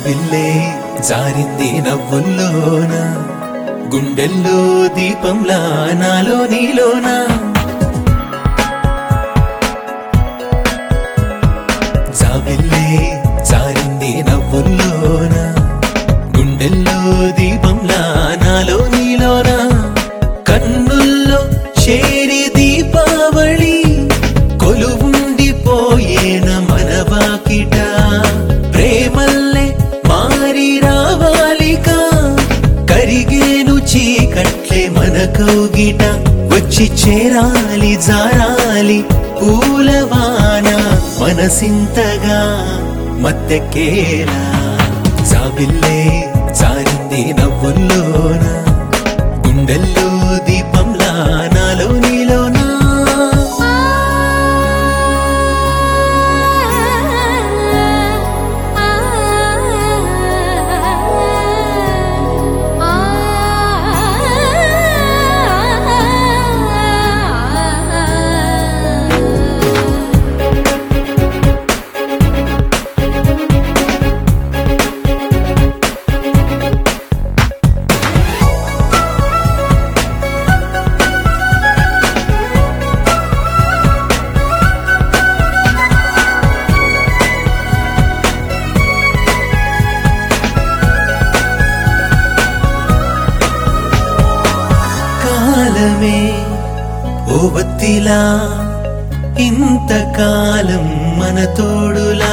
జాబిల్లే జారింది నవ్వుల్లోన గుండెల్లో దీపంలా నాలో నీలోనా జాబిల్లే జారింది నవ్వుల్లోన గుండెల్లో దీపంలా నాలో నీలోనా కన్నుల్లో చేరి దీపావళి కొలువుండిపోయేన మనవాకిట ప్రేమల్లే మారి రావాలిక కరిగేను చీకట్లే మన కౌగిట వచ్చి చేరాలి జారాలి పూలవాన మనసింతగా మత్తెక్కేలా జాబిల్లే జారింది నవ్వుల్లోన గుండెల్లో దీపంలా నాలో నీలోనా కాలమే ఓ బత్తిలా ఇంతకాలం మన తోడులా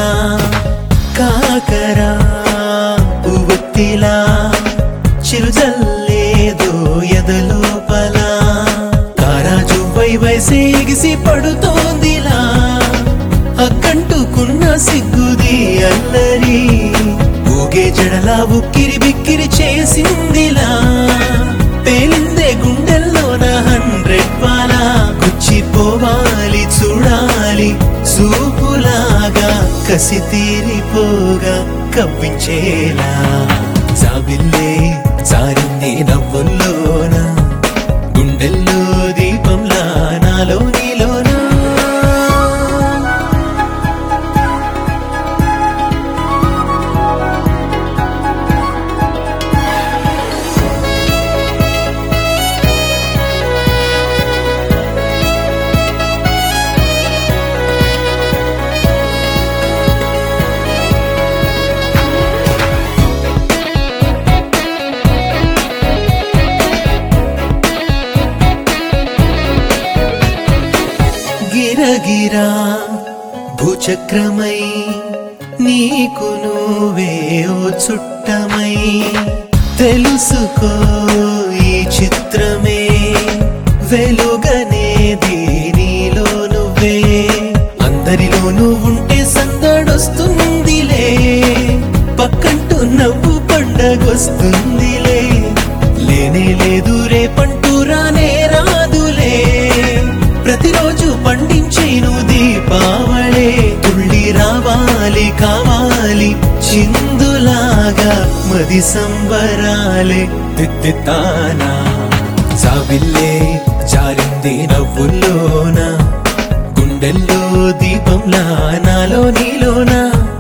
కాకరా పువ్వొత్తిలా చిరుజల్లేదో ఎదలోపల కారాజు వై వయసే ఎగిసి పడుతోందిలా అక్కంటుకున్న సిగ్గుది అల్లరి ఊగే జడలా ఉక్కిరి బిక్కిరి చేసిందిలా పేలిందే గుండెల్లోన హండ్రెడ్ పాల గుచ్చిపోవాలి చూడాలి చూపులాగా కసి తీరిపోగా కవ్వించేలా జాబిల్లే జారింది నవ్వుల్లోన గుండెల్లో దీపంలా నాలో నీలోనా గిరగిరా భూచక్రమై నీకు నువ్వే ఓ చుట్టమై తెలుసుకో ఈ చిత్రమే వెలుగనేది నీలో నువ్వే అందరిలో నువ్వుంటే సందడొస్తుందిలే పక్కంటూ నవ్వు పండగొస్తుందిలే లేనే లేదు రేపంటూ రానే రాదులే ప్రతిరోజు పండించేను దీపావళే తుళ్ళి రావాలి కావాలి చిందులాగా మది సంబరాలే తిత్తితానా జాబిల్లే జారింది నవ్వుల్లోన గుండెల్లో దీపంలా నాలో నీలోనా